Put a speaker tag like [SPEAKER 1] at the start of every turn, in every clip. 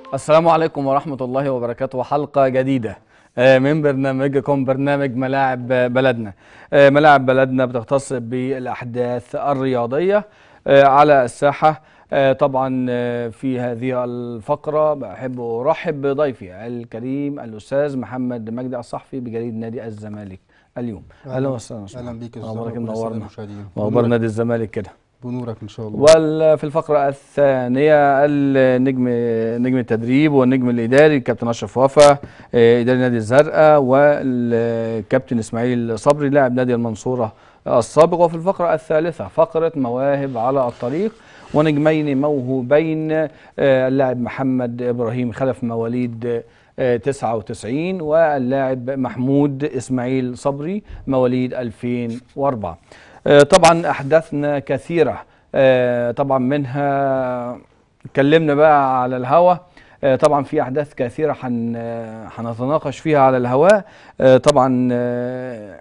[SPEAKER 1] السلام عليكم ورحمة الله وبركاته حلقة جديدة آه، من برنامجكم برنامج ملاعب بلدنا آه، ملاعب بلدنا بتختص بالأحداث الرياضية آه، على الساحة آه، طبعا آه، في هذه الفقرة بحب أرحب بضيفي الكريم الأستاذ محمد مجدي الصحفي بجريد نادي الزمالك اليوم أهلا وسهلا يا
[SPEAKER 2] اهلا بيك يا استاذ
[SPEAKER 1] أخبارك
[SPEAKER 2] رب، كل سنة
[SPEAKER 1] منورنا
[SPEAKER 2] والمشاهدين.
[SPEAKER 1] وأخبار
[SPEAKER 2] بنورك-
[SPEAKER 1] نادي الزمالك كده
[SPEAKER 2] بنورك ان شاء الله
[SPEAKER 1] وفي الفقرة الثانية النجم نجم التدريب والنجم الإداري الكابتن أشرف وفا آه، إداري نادي الزرقاء والكابتن إسماعيل صبري لاعب نادي المنصورة السابق وفي الفقرة الثالثة فقرة مواهب على الطريق ونجمين موهوبين آه، اللاعب محمد إبراهيم خلف مواليد آه، 99 واللاعب محمود إسماعيل صبري مواليد 2004 آه، طبعا أحداثنا كثيرة آه، طبعا منها اتكلمنا بقى على الهوا آه، طبعا في احداث كثيره هن آه، هنتناقش فيها على الهواء آه، طبعا آه،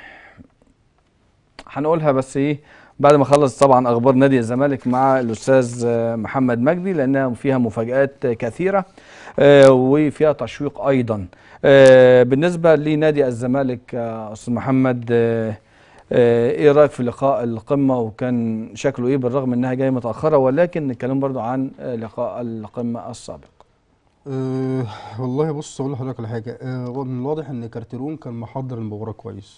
[SPEAKER 1] هنقولها بس ايه بعد ما اخلص طبعا اخبار نادي الزمالك مع الاستاذ آه، محمد مجدي لانها فيها مفاجات كثيره آه، وفيها تشويق ايضا آه، بالنسبه لنادي الزمالك آه، استاذ محمد آه، آه، ايه رايك في لقاء القمه وكان شكله ايه بالرغم انها جايه متاخره ولكن نتكلم برضو عن آه، لقاء القمه السابق
[SPEAKER 2] أه والله بص اقول لحضرتك على حاجه أه من الواضح ان كارتيرون كان محضر المباراه كويس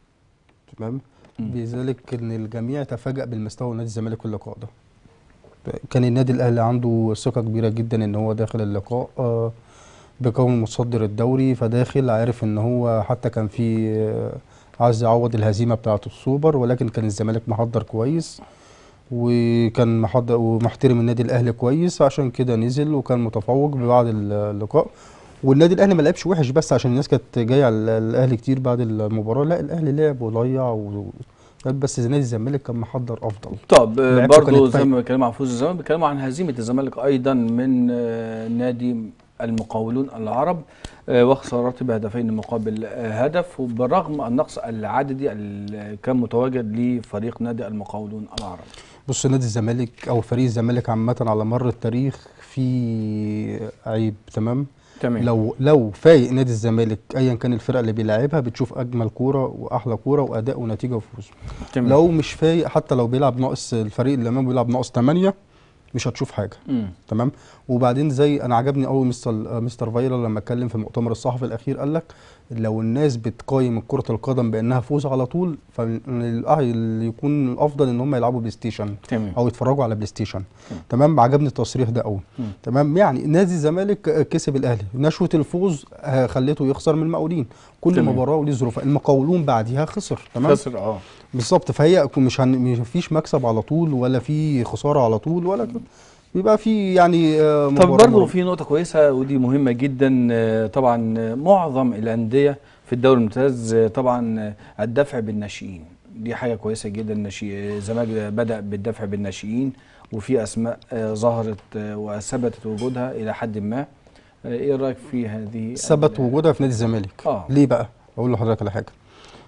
[SPEAKER 2] تمام
[SPEAKER 1] مم.
[SPEAKER 2] بذلك ان الجميع تفاجأ بالمستوى نادي الزمالك في اللقاء ده كان النادي الاهلي عنده ثقه كبيره جدا ان هو داخل اللقاء أه بكون متصدر الدوري فداخل عارف ان هو حتى كان في آه، عايز يعوض الهزيمه بتاعه السوبر ولكن كان الزمالك محضر كويس وكان محضر ومحترم النادي الاهلي كويس عشان كده نزل وكان متفوق بعد اللقاء والنادي الاهلي ما لعبش وحش بس عشان الناس كانت جايه على الاهلي كتير بعد المباراه لا الاهلي لعب وضيع و... بس نادي الزمالك كان محضر افضل
[SPEAKER 1] طب آه،
[SPEAKER 2] لعبته
[SPEAKER 1] برضو
[SPEAKER 2] كانت
[SPEAKER 1] زي
[SPEAKER 2] فايقة.
[SPEAKER 1] ما بيتكلموا عن فوز الزمالك بيتكلموا عن هزيمه الزمالك ايضا من آه، نادي المقاولون العرب آه، وخسارته بهدفين مقابل آه، هدف وبرغم النقص العددي اللي كان متواجد لفريق نادي المقاولون العرب
[SPEAKER 2] بص نادي الزمالك او فريق الزمالك عامه على مر التاريخ في عيب تمام
[SPEAKER 1] تمام
[SPEAKER 2] لو لو فايق نادي الزمالك ايا كان الفرقه اللي بيلعبها بتشوف اجمل كوره واحلى كوره واداء ونتيجه وفوز
[SPEAKER 1] تمام
[SPEAKER 2] لو مش فايق حتى لو بيلعب ناقص الفريق اللي امامه بيلعب ناقص 8 مش هتشوف حاجه
[SPEAKER 1] مم.
[SPEAKER 2] تمام وبعدين زي انا عجبني قوي مستر مستر فايرا لما اتكلم في المؤتمر الصحفي الاخير قال لك لو الناس بتقيم كره القدم بانها فوز على طول فاللي يكون الافضل ان هم يلعبوا بلاي ستيشن
[SPEAKER 1] تمام
[SPEAKER 2] او يتفرجوا على بلاي ستيشن
[SPEAKER 1] مم.
[SPEAKER 2] تمام عجبني التصريح ده قوي
[SPEAKER 1] مم.
[SPEAKER 2] تمام يعني نادي الزمالك كسب الاهلي نشوه الفوز آه، خلته يخسر من المقاولين كل
[SPEAKER 1] تمام.
[SPEAKER 2] مباراه وليه ظروفها المقاولون بعديها خسر تمام
[SPEAKER 1] خسر اه
[SPEAKER 2] بالظبط فهي مش هن... مش فيش مكسب على طول ولا في خساره على طول ولا كده. بيبقى في يعني آه،
[SPEAKER 1] طب
[SPEAKER 2] مباراة
[SPEAKER 1] برضه
[SPEAKER 2] مرة.
[SPEAKER 1] في نقطة كويسة ودي مهمة جدا آه، طبعا آه، معظم الأندية في الدوري الممتاز آه، طبعا آه، الدفع بالناشئين دي حاجة كويسة جدا الناشئ الزمالك بدأ بالدفع بالناشئين وفي أسماء آه، ظهرت آه، وثبتت وجودها إلى حد ما آه، إيه رأيك في هذه
[SPEAKER 2] ثبت
[SPEAKER 1] ال-
[SPEAKER 2] وجودها في نادي الزمالك
[SPEAKER 1] آه.
[SPEAKER 2] ليه بقى اقول لحضرتك على حاجه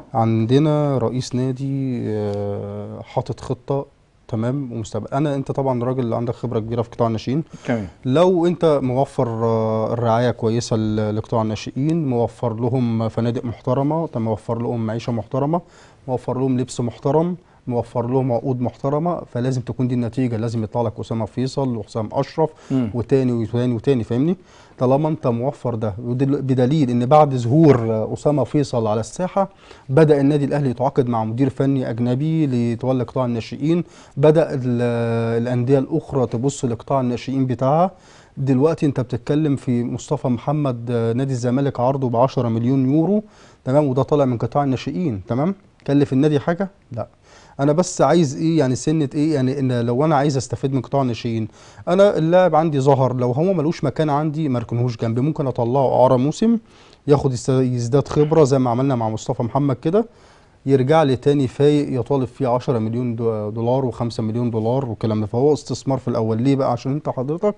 [SPEAKER 2] عندنا رئيس نادي آه، حاطط خطه تمام ومستقبل انا انت طبعا راجل اللي عندك خبره كبيره في قطاع الناشئين
[SPEAKER 1] تمام
[SPEAKER 2] لو انت موفر آه، الرعايه كويسه ل- لقطاع الناشئين موفر لهم فنادق محترمه طب موفر لهم معيشه محترمه موفر لهم لبس محترم موفر لهم عقود محترمه فلازم تكون دي النتيجه لازم يطلع لك اسامه فيصل وحسام اشرف
[SPEAKER 1] مم.
[SPEAKER 2] وتاني وتاني وتاني فاهمني طالما انت موفر ده ودل- بدليل ان بعد ظهور آه، اسامه فيصل على الساحه بدا النادي الاهلي يتعاقد مع مدير فني اجنبي ليتولى قطاع الناشئين بدا ال- آه، الانديه الاخرى تبص لقطاع الناشئين بتاعها دلوقتي انت بتتكلم في مصطفى محمد آه، نادي الزمالك عرضه ب 10 مليون يورو تمام وده طالع من قطاع الناشئين تمام كلف النادي حاجه لا انا بس عايز ايه يعني سنه ايه يعني ان لو انا عايز استفيد من قطاع الناشئين انا اللاعب عندي ظهر لو هو ملوش مكان عندي ما اركنهوش جنبي ممكن اطلعه اعاره موسم ياخد يست- يزداد خبره زي ما عملنا مع مصطفى محمد كده يرجع لي تاني فايق يطالب فيه 10 مليون دو- دولار و5 مليون دولار والكلام ده فهو استثمار في الاول ليه بقى عشان انت حضرتك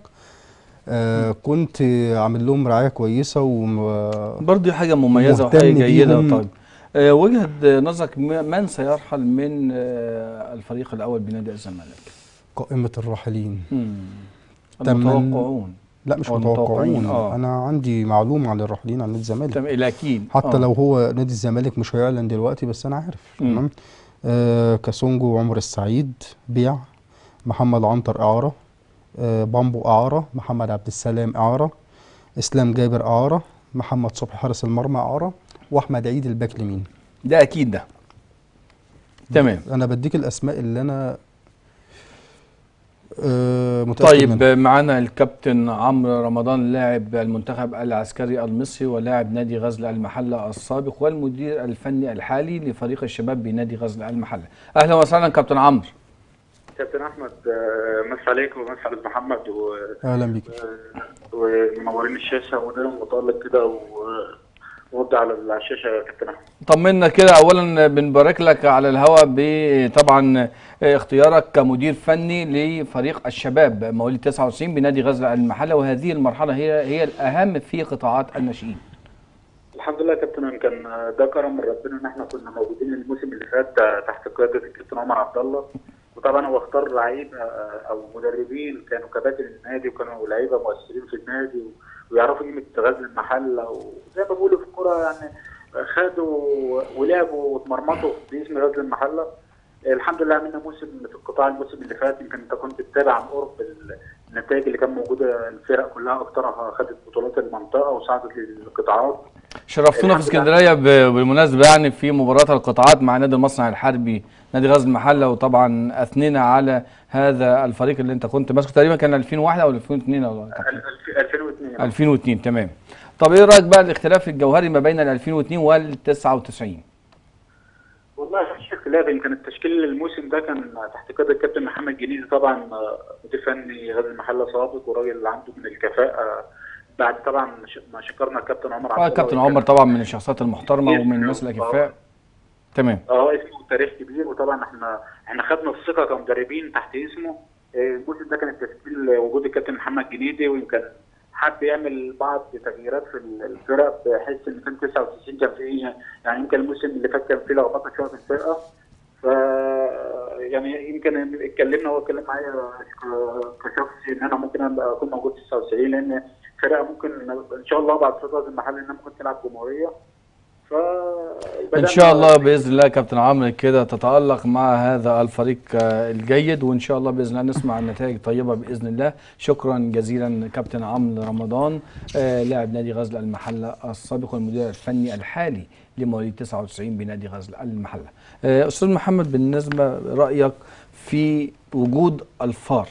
[SPEAKER 2] آه كنت عامل لهم رعايه كويسه و
[SPEAKER 1] برضه حاجة مميزة
[SPEAKER 2] مهتم
[SPEAKER 1] وحاجة جيدة
[SPEAKER 2] بيهم.
[SPEAKER 1] طيب آه، وجهة نظرك م- من سيرحل من آه، الفريق الأول بنادي الزمالك؟
[SPEAKER 2] قائمه الراحلين
[SPEAKER 1] مم.
[SPEAKER 2] تمن-
[SPEAKER 1] المتوقعون
[SPEAKER 2] لا مش
[SPEAKER 1] أو المتوقعين،
[SPEAKER 2] متوقعون
[SPEAKER 1] آه.
[SPEAKER 2] انا عندي معلومه عن الراحلين عن نادي الزمالك
[SPEAKER 1] تمام الاكيد
[SPEAKER 2] حتى
[SPEAKER 1] آه.
[SPEAKER 2] لو هو نادي الزمالك مش هيعلن دلوقتي بس انا عارف
[SPEAKER 1] مم.
[SPEAKER 2] تمام آه كاسونجو وعمر السعيد بيع محمد عنتر اعاره آه بامبو اعاره محمد عبد السلام اعاره اسلام جابر اعاره محمد صبحي حارس المرمى اعاره واحمد عيد الباك اليمين
[SPEAKER 1] ده اكيد ده تمام
[SPEAKER 2] انا بديك الاسماء اللي انا آه متاكد
[SPEAKER 1] طيب
[SPEAKER 2] منها.
[SPEAKER 1] معانا الكابتن عمرو رمضان لاعب المنتخب العسكري المصري ولاعب نادي غزل المحله السابق والمدير الفني الحالي لفريق الشباب بنادي غزل المحله اهلا وسهلا كابتن عمرو
[SPEAKER 3] كابتن احمد آه، مسا عليك ومسا على محمد و-
[SPEAKER 2] اهلا بيك
[SPEAKER 3] ومنورين الشاشه ودايما متالق كده و- ونرد على الشاشه يا كابتن احمد
[SPEAKER 1] طمنا كده اولا بنبارك لك على الهواء بطبعا اختيارك كمدير فني لفريق الشباب مواليد 99 بنادي غزل المحله وهذه المرحله هي هي الاهم في قطاعات الناشئين
[SPEAKER 3] الحمد لله يا كابتن يمكن ده كرم من ربنا ان احنا كنا موجودين الموسم اللي فات تحت قياده الكابتن عمر عبد الله وطبعا هو اختار لعيبه او مدربين كانوا كباتن النادي وكانوا لعيبه مؤثرين في النادي و- ويعرفوا قيمه غزل المحله وزي ما بيقولوا في الكوره يعني خدوا ولعبوا واتمرمطوا باسم غزل المحله الحمد لله عملنا موسم في القطاع الموسم اللي فات يمكن انت كنت بتتابع عن قرب النتائج اللي كان موجوده الفرق كلها اكثرها خدت بطولات المنطقه وصعدت للقطاعات
[SPEAKER 1] شرفتونا في
[SPEAKER 3] الحمد لله.
[SPEAKER 1] اسكندريه ب- بالمناسبه يعني في مباراه القطاعات مع نادي المصنع الحربي نادي غزل المحله وطبعا اثنينا على هذا الفريق اللي انت كنت ماسكه تقريبا كان 2001 او 2002 او
[SPEAKER 3] 2002
[SPEAKER 1] 2002 تمام طب ايه رايك بقى الاختلاف الجوهري ما بين ال 2002 وال 99
[SPEAKER 3] والله مفيش اختلاف يمكن التشكيل الموسم ده كان تحت قياده الكابتن محمد جنيدي طبعا آه، مدير فني غزل المحله سابق وراجل عنده من الكفاءه بعد طبعا ش- ما شكرنا الكابتن عمر
[SPEAKER 1] اه كابتن عمر طبعا من الشخصيات المحترمه ومن الناس الاكفاء تمام
[SPEAKER 3] اه اسمه تاريخ كبير وطبعا احنا احنا خدنا الثقه كمدربين تحت اسمه آه، الموسم ده كان التشكيل وجود الكابتن محمد جنيدي ويمكن حب يعمل بعض التغييرات في الفرق بحيث ان كان 99 كان فيه يعني يمكن الموسم اللي فات كان فيه لخبطه شويه في الفرقه ف يعني يمكن اتكلمنا هو اتكلم معايا ك- كشخصي ان انا ممكن أبقى اكون موجود 99 لان فرقه ممكن ان شاء الله بعد فتره المحل انها ممكن تلعب جمهوريه ف
[SPEAKER 1] ان شاء الله باذن الله يا كابتن عمرو كده تتالق مع هذا الفريق آه، الجيد وان شاء الله باذن الله نسمع نتائج طيبه باذن الله شكرا جزيلا كابتن عمرو رمضان آه، لاعب نادي غزل المحله السابق والمدير الفني الحالي لمواليد 99 بنادي غزل المحله آه، استاذ محمد بالنسبه رايك في وجود الفار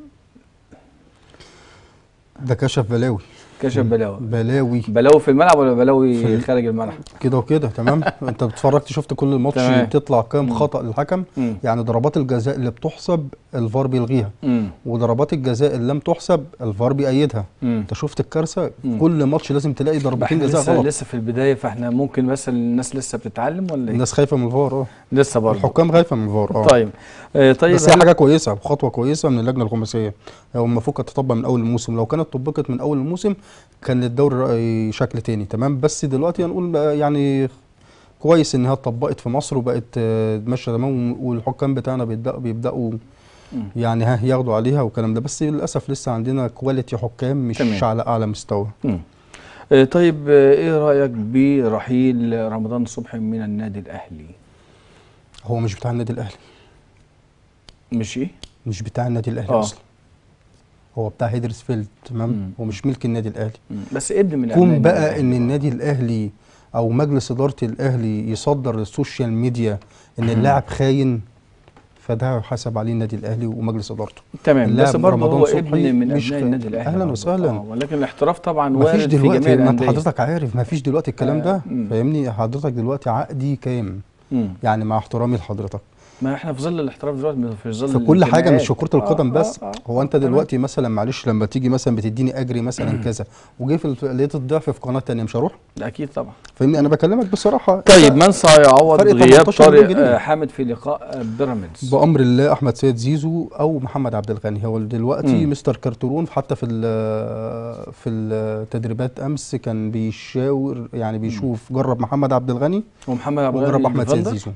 [SPEAKER 2] ده كشف بلاوي
[SPEAKER 1] كشف بلاوي
[SPEAKER 2] بلاوي
[SPEAKER 1] بلاوي في الملعب ولا بلاوي
[SPEAKER 2] في-
[SPEAKER 1] خارج الملعب
[SPEAKER 2] كده وكده تمام انت اتفرجت شفت كل الماتش
[SPEAKER 1] تمام.
[SPEAKER 2] بتطلع كام خطأ للحكم
[SPEAKER 1] مم.
[SPEAKER 2] يعني ضربات الجزاء اللي بتحسب الفار بيلغيها
[SPEAKER 1] امم
[SPEAKER 2] وضربات الجزاء اللي لم تحسب الفار بيأيدها
[SPEAKER 1] امم
[SPEAKER 2] انت شفت الكارثه
[SPEAKER 1] مم.
[SPEAKER 2] كل ماتش لازم تلاقي ضربتين
[SPEAKER 1] احنا
[SPEAKER 2] جزاء
[SPEAKER 1] لسه
[SPEAKER 2] غلط
[SPEAKER 1] لسه في البدايه فاحنا ممكن بس الناس لسه بتتعلم ولا ايه؟
[SPEAKER 2] الناس خايفه من الفار اه
[SPEAKER 1] لسه برضه
[SPEAKER 2] الحكام خايفه من الفار اه
[SPEAKER 1] طيب آه طيب
[SPEAKER 2] بس هي
[SPEAKER 1] هل-
[SPEAKER 2] حاجه كويسه وخطوه كويسه من اللجنه الخماسيه هو المفروض كانت تطبق من اول الموسم لو كانت طبقت من اول الموسم كان الدوري رأي شكل تاني تمام بس دلوقتي هنقول بقى يعني كويس انها اتطبقت في مصر وبقت آه، ماشيه تمام والحكام بتاعنا بيبداوا بيبداوا
[SPEAKER 1] مم.
[SPEAKER 2] يعني ها ياخدوا عليها والكلام ده بس للاسف لسه عندنا كواليتي حكام مش
[SPEAKER 1] تمام.
[SPEAKER 2] على اعلى مستوى
[SPEAKER 1] مم. آه طيب آه ايه رايك برحيل رمضان صبحي من النادي الاهلي؟
[SPEAKER 2] هو مش بتاع النادي الاهلي
[SPEAKER 1] مش ايه؟
[SPEAKER 2] مش بتاع النادي الاهلي
[SPEAKER 1] آه.
[SPEAKER 2] اصلا هو بتاع هيدرسفيلد
[SPEAKER 1] مم.
[SPEAKER 2] تمام هو مش ملك النادي الاهلي
[SPEAKER 1] مم. بس ابن من أبناء
[SPEAKER 2] كون
[SPEAKER 1] النادي
[SPEAKER 2] بقى
[SPEAKER 1] الأهلي.
[SPEAKER 2] ان النادي الاهلي او مجلس اداره الاهلي يصدر للسوشيال ميديا ان اللاعب خاين فده يحاسب عليه النادي الاهلي ومجلس ادارته
[SPEAKER 1] تمام بس
[SPEAKER 2] اللاعب
[SPEAKER 1] برضه
[SPEAKER 2] رمضان
[SPEAKER 1] هو
[SPEAKER 2] صبحي
[SPEAKER 1] ابن من
[SPEAKER 2] مش
[SPEAKER 1] ابناء
[SPEAKER 2] خ-
[SPEAKER 1] النادي الاهلي
[SPEAKER 2] أهلاً
[SPEAKER 1] برضه.
[SPEAKER 2] وسهلاً.
[SPEAKER 1] آه ولكن الاحتراف طبعا
[SPEAKER 2] ما فيش
[SPEAKER 1] وارد في
[SPEAKER 2] دلوقتي
[SPEAKER 1] جميع
[SPEAKER 2] ما انت
[SPEAKER 1] الانديه
[SPEAKER 2] حضرتك عارف ما فيش دلوقتي الكلام
[SPEAKER 1] آه،
[SPEAKER 2] ده
[SPEAKER 1] مم.
[SPEAKER 2] فاهمني حضرتك دلوقتي عقدي كام
[SPEAKER 1] مم.
[SPEAKER 2] يعني مع احترامي لحضرتك
[SPEAKER 1] ما احنا في ظل الاحتراف دلوقتي في ظل
[SPEAKER 2] في كل حاجه
[SPEAKER 1] الجماعات.
[SPEAKER 2] مش في كره القدم
[SPEAKER 1] آه،
[SPEAKER 2] بس
[SPEAKER 1] آه، آه.
[SPEAKER 2] هو انت
[SPEAKER 1] تمام.
[SPEAKER 2] دلوقتي مثلا معلش لما تيجي مثلا بتديني اجري مثلا كذا وجه في الف- لقيت الضعف في قناه تانية مش هروح
[SPEAKER 1] اكيد طبعا
[SPEAKER 2] فاهمني انا بكلمك بصراحه
[SPEAKER 1] طيب من سيعوض
[SPEAKER 2] فرق
[SPEAKER 1] غياب
[SPEAKER 2] 18 مليون
[SPEAKER 1] طارق
[SPEAKER 2] جنيه.
[SPEAKER 1] آه، حامد في لقاء آه، بيراميدز
[SPEAKER 2] بامر الله احمد سيد زيزو او محمد عبد الغني هو دلوقتي
[SPEAKER 1] مم.
[SPEAKER 2] مستر كارترون حتى في ال- في التدريبات امس كان بيشاور يعني بيشوف جرب محمد عبد الغني
[SPEAKER 1] ومحمد عبد
[SPEAKER 2] وجرب
[SPEAKER 1] الغني
[SPEAKER 2] احمد سيد
[SPEAKER 1] ديفندر؟
[SPEAKER 2] زيزو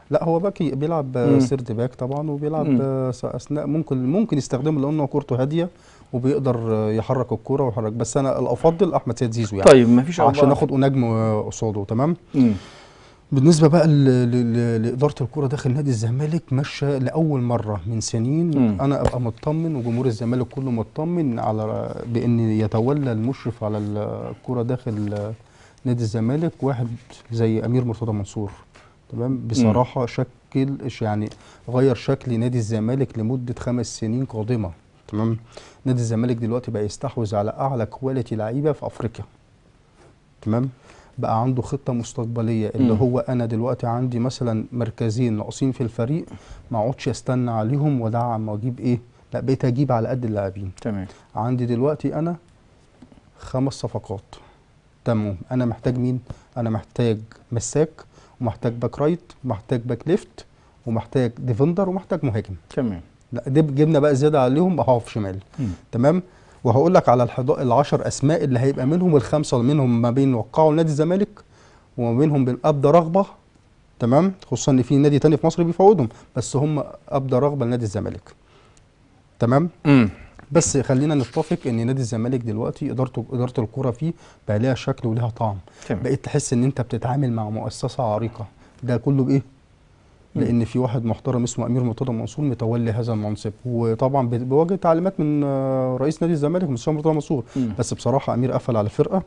[SPEAKER 2] لا هو باكي بيلعب
[SPEAKER 1] مم.
[SPEAKER 2] سيرد باك طبعا وبيلعب
[SPEAKER 1] مم.
[SPEAKER 2] آه، س- اثناء ممكن ممكن يستخدمه لانه كورته هاديه وبيقدر آه، يحرك الكوره ويحرك بس انا الافضل احمد سيد زيزو يعني
[SPEAKER 1] طيب مفيش
[SPEAKER 2] عشان
[SPEAKER 1] أخبار.
[SPEAKER 2] اخد نجم آه، قصاده تمام
[SPEAKER 1] مم.
[SPEAKER 2] بالنسبه بقى ل- ل- ل- لاداره الكوره داخل نادي الزمالك ماشيه لاول مره من سنين
[SPEAKER 1] مم.
[SPEAKER 2] انا ابقى مطمن وجمهور الزمالك كله مطمن على بان يتولى المشرف على الكوره داخل آه، نادي الزمالك واحد زي امير مرتضى منصور تمام بصراحه شكل يعني غير شكل نادي الزمالك لمده خمس سنين قادمه تمام نادي الزمالك دلوقتي بقى يستحوذ على اعلى كواليتي لعيبه في افريقيا تمام بقى عنده خطه مستقبليه اللي
[SPEAKER 1] مم.
[SPEAKER 2] هو انا دلوقتي عندي مثلا مركزين ناقصين في الفريق ما اقعدش استنى عليهم وادعم واجيب ايه لا بقيت اجيب على قد اللاعبين
[SPEAKER 1] تمام
[SPEAKER 2] عندي دلوقتي انا خمس صفقات تمام انا محتاج مين انا محتاج مساك ومحتاج باك رايت ومحتاج باك ليفت ومحتاج ديفندر ومحتاج مهاجم
[SPEAKER 1] تمام
[SPEAKER 2] لا دي جبنا بقى زياده عليهم هقف شمال
[SPEAKER 1] مم.
[SPEAKER 2] تمام وهقول لك على الحضا- العشر اسماء اللي هيبقى منهم الخمسه منهم ما بين وقعوا نادي الزمالك وما بينهم بين ابدى رغبه تمام خصوصا ان في نادي تاني في مصر بيفوضهم بس هم ابدى رغبه لنادي الزمالك تمام
[SPEAKER 1] مم.
[SPEAKER 2] بس خلينا نتفق ان نادي الزمالك دلوقتي ادارته اداره الكوره فيه بقى ليها شكل وليها طعم
[SPEAKER 1] تمام
[SPEAKER 2] بقيت تحس ان انت بتتعامل مع مؤسسه عريقه ده كله بايه
[SPEAKER 1] مم.
[SPEAKER 2] لان في واحد محترم اسمه امير مرتضى منصور متولي هذا المنصب وطبعا بي- بيواجه تعليمات من آه، رئيس نادي الزمالك مستشار مرتضى منصور
[SPEAKER 1] مم.
[SPEAKER 2] بس بصراحه امير قفل على الفرقه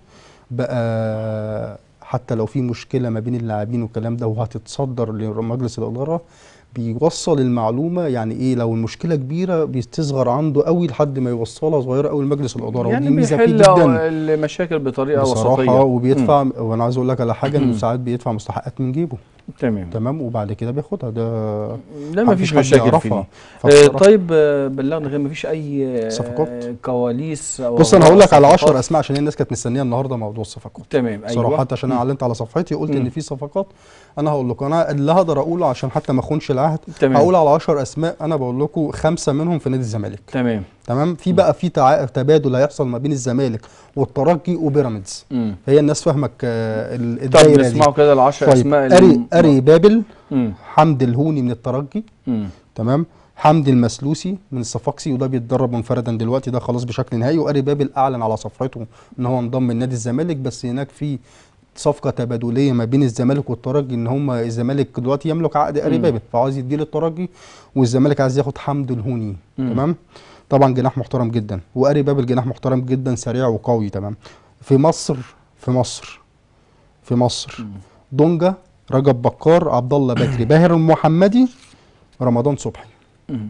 [SPEAKER 2] بقى حتى لو في مشكله ما بين اللاعبين والكلام ده وهتتصدر لمجلس الاداره بيوصل المعلومه يعني ايه لو المشكله كبيره بيستصغر عنده قوي لحد ما يوصلها صغيره قوي لمجلس الاداره
[SPEAKER 1] يعني
[SPEAKER 2] ودي ميزه فيه
[SPEAKER 1] بيحل
[SPEAKER 2] جدا
[SPEAKER 1] المشاكل بطريقه
[SPEAKER 2] بصراحه
[SPEAKER 1] وسطيه
[SPEAKER 2] وبيدفع وانا عايز اقول لك على حاجه
[SPEAKER 1] مم.
[SPEAKER 2] انه ساعات بيدفع مستحقات من جيبه
[SPEAKER 1] تمام
[SPEAKER 2] تمام وبعد كده بياخدها ده
[SPEAKER 1] لا مفيش
[SPEAKER 2] محدش حد
[SPEAKER 1] مشاكل
[SPEAKER 2] يعرفها.
[SPEAKER 1] فيه آه
[SPEAKER 2] فبصراحة-
[SPEAKER 1] طيب آه، بلغنا غير مفيش اي آه،
[SPEAKER 2] صفقات؟
[SPEAKER 1] كواليس او
[SPEAKER 2] بص انا هقول لك على
[SPEAKER 1] صفقات؟
[SPEAKER 2] 10 اسماء عشان الناس كانت مستنيه النهارده موضوع الصفقات
[SPEAKER 1] تمام
[SPEAKER 2] صراحه
[SPEAKER 1] ايوه
[SPEAKER 2] حتى عشان انا
[SPEAKER 1] مم.
[SPEAKER 2] اعلنت على صفحتي قلت
[SPEAKER 1] مم.
[SPEAKER 2] ان في صفقات انا هقول لكم انا اللي هقدر اقوله عشان حتى ما اخونش العهد
[SPEAKER 1] تمام
[SPEAKER 2] هقول على 10 اسماء انا بقول لكم خمسه منهم في نادي الزمالك
[SPEAKER 1] تمام
[SPEAKER 2] تمام في بقى في تع... تبادل هيحصل ما بين الزمالك والترجي وبيراميدز
[SPEAKER 1] مم.
[SPEAKER 2] هي الناس فاهمك آه، ال-
[SPEAKER 1] طب
[SPEAKER 2] الدايره دي
[SPEAKER 1] نسمعوا كده العشر
[SPEAKER 2] طيب
[SPEAKER 1] اسماء اللي
[SPEAKER 2] اري
[SPEAKER 1] م-
[SPEAKER 2] اري بابل
[SPEAKER 1] مم.
[SPEAKER 2] حمد الهوني من الترجي
[SPEAKER 1] مم.
[SPEAKER 2] تمام حمدي المسلوسي من الصفاقسي وده بيتدرب منفردا دلوقتي ده خلاص بشكل نهائي واري بابل اعلن على صفحته ان هو انضم لنادي الزمالك بس هناك في صفقه تبادليه ما بين الزمالك والترجي ان هم الزمالك دلوقتي يملك عقد اري
[SPEAKER 1] مم.
[SPEAKER 2] بابل فعايز يديه للترجي والزمالك عايز ياخد حمد الهوني
[SPEAKER 1] مم.
[SPEAKER 2] تمام طبعا جناح محترم جدا واري بابل جناح محترم جدا سريع وقوي تمام في مصر في مصر في مصر
[SPEAKER 1] مم.
[SPEAKER 2] دونجا رجب بكار عبد الله بكري باهر المحمدي رمضان صبحي
[SPEAKER 1] مم.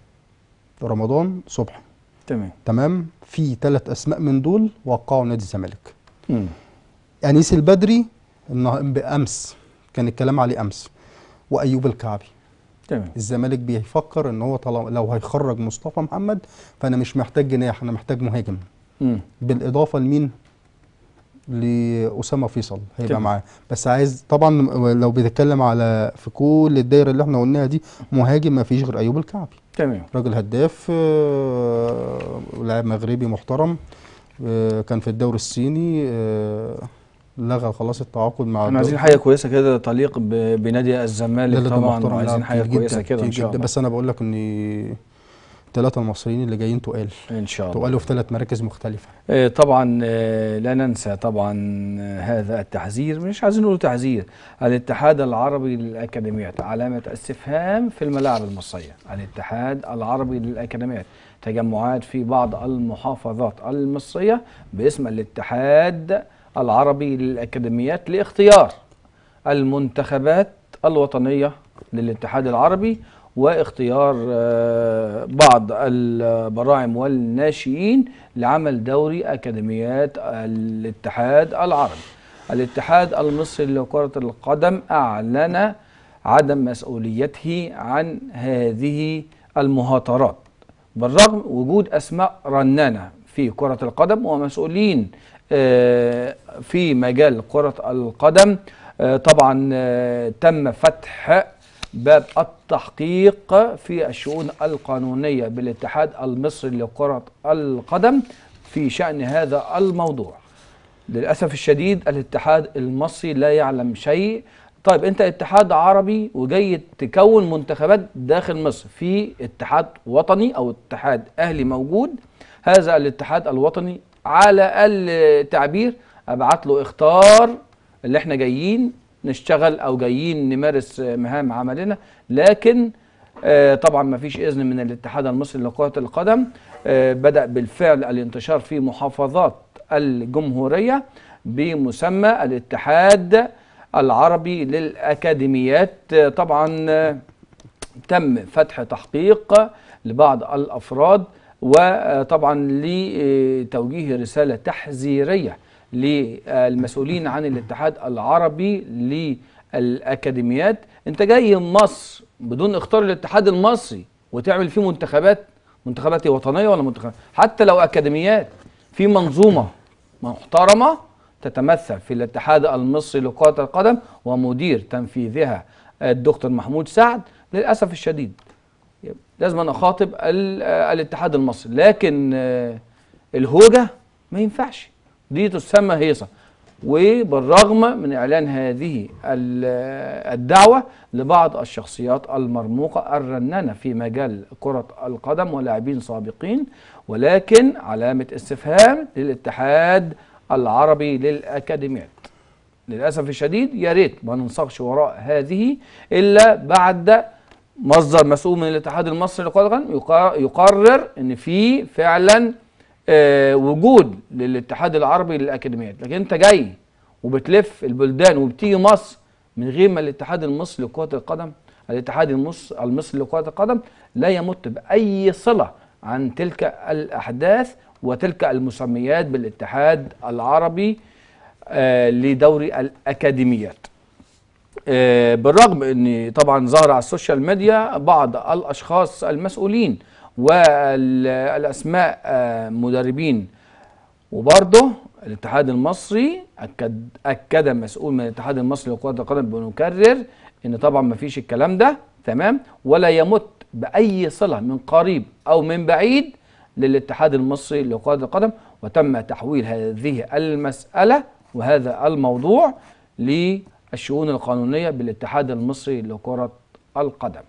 [SPEAKER 2] رمضان صبحي
[SPEAKER 1] تمام
[SPEAKER 2] تمام في ثلاث اسماء من دول وقعوا نادي الزمالك
[SPEAKER 1] مم.
[SPEAKER 2] انيس البدري النه- بامس كان الكلام عليه امس وايوب الكعبي
[SPEAKER 1] تمام
[SPEAKER 2] الزمالك بيفكر ان هو طالما لو هيخرج مصطفى محمد فانا مش محتاج جناح انا محتاج مهاجم
[SPEAKER 1] مم.
[SPEAKER 2] بالاضافه لمين لاسامه فيصل هيبقى
[SPEAKER 1] تمام.
[SPEAKER 2] معاه بس عايز طبعا لو بنتكلم على في كل الدايره اللي احنا قلناها دي مهاجم ما فيش غير ايوب الكعبي
[SPEAKER 1] تمام
[SPEAKER 2] راجل هداف آه، لاعب مغربي محترم آه، كان في الدوري الصيني آه، لغى خلاص التعاقد مع
[SPEAKER 1] احنا عايزين
[SPEAKER 2] الدوري
[SPEAKER 1] حاجه كويسه كده تليق ب- بنادي الزمالك
[SPEAKER 2] لا، لا، ده
[SPEAKER 1] طبعا
[SPEAKER 2] محترم،
[SPEAKER 1] وعايزين
[SPEAKER 2] لا،
[SPEAKER 1] حاجه
[SPEAKER 2] كتير
[SPEAKER 1] كويسه
[SPEAKER 2] جدا،
[SPEAKER 1] كده ان
[SPEAKER 2] كتير
[SPEAKER 1] شاء
[SPEAKER 2] جدا.
[SPEAKER 1] الله
[SPEAKER 2] بس انا بقول لك ان الثلاثه المصريين اللي جايين تقال
[SPEAKER 1] ان شاء الله
[SPEAKER 2] تقالوا في ثلاث مراكز مختلفه
[SPEAKER 1] آه، طبعا آه، لا ننسى طبعا آه، هذا التحذير مش عايزين نقول تحذير الاتحاد العربي للاكاديميات علامه استفهام في الملاعب المصريه الاتحاد العربي للاكاديميات تجمعات في بعض المحافظات المصريه باسم الاتحاد العربي للاكاديميات لاختيار المنتخبات الوطنيه للاتحاد العربي واختيار آه، بعض البراعم والناشئين لعمل دوري اكاديميات الاتحاد العربي. الاتحاد المصري لكرة القدم اعلن عدم مسؤوليته عن هذه المهاترات بالرغم وجود اسماء رنانه في كرة القدم ومسؤولين آه، في مجال كرة القدم آه، طبعا آه، تم فتح باب التحقيق في الشؤون القانونية بالاتحاد المصري لكرة القدم في شأن هذا الموضوع للأسف الشديد الاتحاد المصري لا يعلم شيء طيب انت اتحاد عربي وجاي تكون منتخبات داخل مصر في اتحاد وطني او اتحاد اهلي موجود هذا الاتحاد الوطني على اقل تعبير ابعت له اختار اللي احنا جايين نشتغل او جايين نمارس مهام عملنا لكن آه، طبعا ما فيش اذن من الاتحاد المصري لكره القدم آه، بدا بالفعل الانتشار في محافظات الجمهوريه بمسمى الاتحاد العربي للاكاديميات آه، طبعا آه، تم فتح تحقيق لبعض الافراد وطبعا لتوجيه رساله تحذيريه للمسؤولين عن الاتحاد العربي للاكاديميات انت جاي مصر بدون اختار الاتحاد المصري وتعمل فيه منتخبات منتخبات وطنيه ولا منتخبات حتى لو اكاديميات في منظومه محترمه تتمثل في الاتحاد المصري لكره القدم ومدير تنفيذها الدكتور محمود سعد للاسف الشديد لازم أنا اخاطب ال- آه، الاتحاد المصري لكن آه، الهوجه ما ينفعش دي تسمى هيصه وبالرغم من اعلان هذه ال- آه، الدعوه لبعض الشخصيات المرموقه الرنانه في مجال كره القدم ولاعبين سابقين ولكن علامه استفهام للاتحاد العربي للاكاديميات للاسف الشديد يا ريت ما ننساقش وراء هذه الا بعد مصدر مسؤول من الاتحاد المصري لكره القدم يقا- يقرر ان في فعلا آه، وجود للاتحاد العربي للاكاديميات لكن انت جاي وبتلف البلدان وبتيجي مصر من غير ما الاتحاد المصري لكره القدم الاتحاد المص- المصري لكره القدم لا يمت باي صله عن تلك الاحداث وتلك المسميات بالاتحاد العربي آه، لدوري الاكاديميات آه، بالرغم ان طبعا ظهر على السوشيال ميديا بعض الاشخاص المسؤولين والاسماء آه، مدربين وبرضه الاتحاد المصري اكد اكد مسؤول من الاتحاد المصري لكره القدم بنكرر ان طبعا ما فيش الكلام ده تمام ولا يمت باي صله من قريب او من بعيد للاتحاد المصري لكره القدم وتم تحويل هذه المساله وهذا الموضوع للشؤون القانونيه بالاتحاد المصري لكره القدم.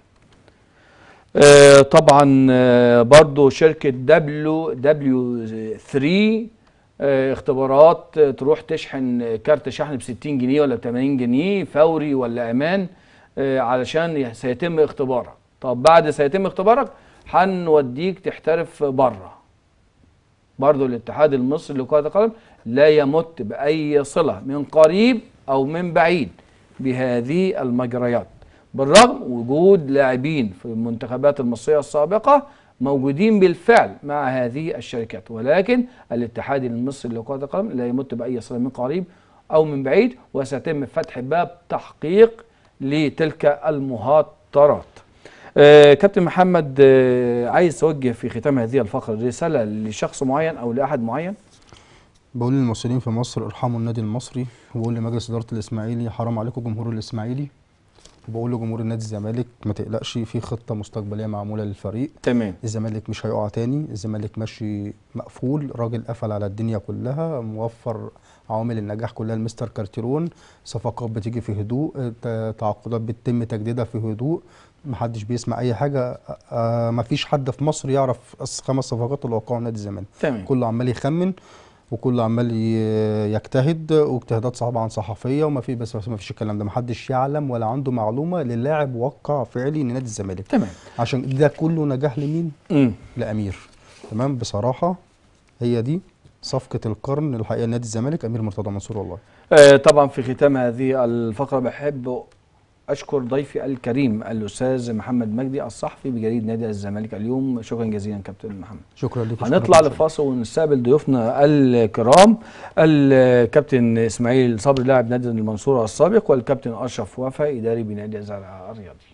[SPEAKER 1] آه، طبعا آه، برضو شركة دبليو دبليو 3 آه، اختبارات آه، تروح تشحن كارت شحن ب 60 جنيه ولا ب 80 جنيه فوري ولا امان آه، علشان ي- سيتم اختبارك طب بعد سيتم اختبارك هنوديك تحترف بره برضو الاتحاد المصري لكرة القدم لا يمت بأي صلة من قريب أو من بعيد بهذه المجريات بالرغم وجود لاعبين في المنتخبات المصرية السابقة موجودين بالفعل مع هذه الشركات ولكن الاتحاد المصري لكرة القدم لا يمت بأي صلة من قريب أو من بعيد وسيتم فتح باب تحقيق لتلك المهاترات آه كابتن محمد آه عايز توجه في ختام هذه الفقرة رسالة لشخص معين أو لأحد معين
[SPEAKER 2] بقول للمصريين في مصر ارحموا النادي المصري وبقول لمجلس اداره الاسماعيلي حرام عليكم جمهور الاسماعيلي وبقول لجمهور النادي الزمالك ما تقلقش في خطه مستقبليه معموله للفريق
[SPEAKER 1] تمام
[SPEAKER 2] الزمالك مش هيقع تاني الزمالك ماشي مقفول راجل قفل على الدنيا كلها موفر عوامل النجاح كلها لمستر كارتيرون صفقات بتيجي في هدوء ت- تعاقدات بتتم تجديدها في هدوء محدش بيسمع اي حاجه آه مفيش حد في مصر يعرف الخمس صفقات اللي وقعوا نادي الزمالك
[SPEAKER 1] تمام
[SPEAKER 2] كله عمال يخمن وكله عمال ي- يجتهد واجتهادات طبعا صحفيه وما في بس ما فيش الكلام ده محدش يعلم ولا عنده معلومه للاعب وقع فعلي لنادي الزمالك
[SPEAKER 1] تمام
[SPEAKER 2] عشان ده كله نجاح لمين
[SPEAKER 1] مم.
[SPEAKER 2] لامير تمام بصراحه هي دي صفقه القرن الحقيقه نادي الزمالك امير مرتضى منصور والله
[SPEAKER 1] آه طبعا في ختام هذه الفقرة بحب أشكر ضيفي الكريم الأستاذ محمد مجدي الصحفي بجريدة نادي الزمالك اليوم شكرا جزيلا كابتن محمد
[SPEAKER 2] شكرا لك
[SPEAKER 1] هنطلع لفاصل ونستقبل ضيوفنا الكرام الكابتن اسماعيل صبري لاعب نادي المنصورة السابق والكابتن اشرف وفا اداري بنادي الزرع الرياضي